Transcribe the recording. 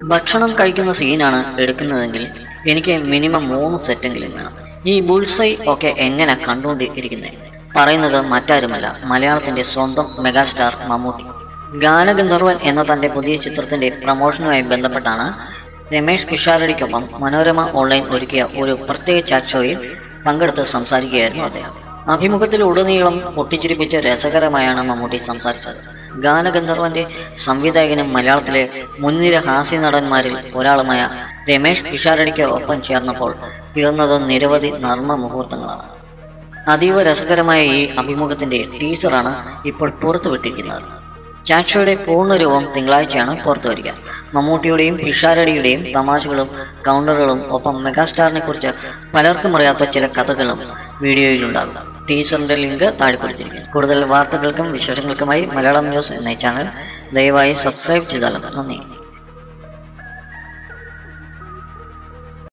ഭക്ഷണം കഴിക്കുന്ന സീനാണ് എടുക്കുന്നതെങ്കിൽ എനിക്ക് മിനിമം മൂന്ന് സെറ്റെങ്കിലും വേണം ഈ ബുൾസൈ ഒക്കെ എങ്ങനെ കണ്ടുകൊണ്ടിരിക്കുന്നത് പറയുന്നത് മറ്റാരുമല്ല മലയാളത്തിന്റെ സ്വന്തം മെഗാസ്റ്റാർ മമ്മൂട്ടി ഗാനഗന്ധർവൻ എന്ന തന്റെ പുതിയ ചിത്രത്തിന്റെ പ്രമോഷനുമായി ബന്ധപ്പെട്ടാണ് രമേഷ് പിഷാരടിക്കൊപ്പം മനോരമ ഓൺലൈൻ ഒരുക്കിയ ഒരു പ്രത്യേക ചാറ്റ് ഷോയിൽ പങ്കെടുത്ത് സംസാരിക്കുകയായിരുന്നു അദ്ദേഹം അഭിമുഖത്തിൽ ഉടനീളം പൊട്ടിച്ചിരിപ്പിച്ച് രസകരമായാണ് മമ്മൂട്ടി സംസാരിച്ചത് ഗാനഗന്ധർവന്റെ സംവിധായകനും മലയാളത്തിലെ മുൻനിര ഹാസ്യ നടന്മാരിൽ ഒരാളുമായ രമേഷ് പിഷാരടിക്ക് ഒപ്പം ചേർന്നപ്പോൾ പിറന്നത് നിരവധി നർമ്മ മുഹൂർത്തങ്ങളാണ് അതീവ രസകരമായ ഈ അഭിമുഖത്തിന്റെ ടീസറാണ് ഇപ്പോൾ പുറത്തുവിട്ടിരിക്കുന്നത് ചാറ്റ് ഷോയുടെ പൂർണ്ണരൂപം തിങ്കളാഴ്ചയാണ് പുറത്തു വരിക മമ്മൂട്ടിയുടെയും പിഷാരടിയുടെയും തമാശകളും കൗണ്ടറുകളും ഒപ്പം മെഗാസ്റ്റാറിനെ കുറിച്ച് പലർക്കും അറിയാത്ത ചില കഥകളും വീഡിയോയിലുണ്ടാകും ടീസറിന്റെ ലിങ്ക് താഴെ കൊടുത്തിരിക്കുന്നു കൂടുതൽ വാർത്തകൾക്കും വിശേഷങ്ങൾക്കുമായി മലയാളം ന്യൂസ് എന്ന ചാനൽ ദയവായി സബ്സ്ക്രൈബ് ചെയ്താലും നന്ദി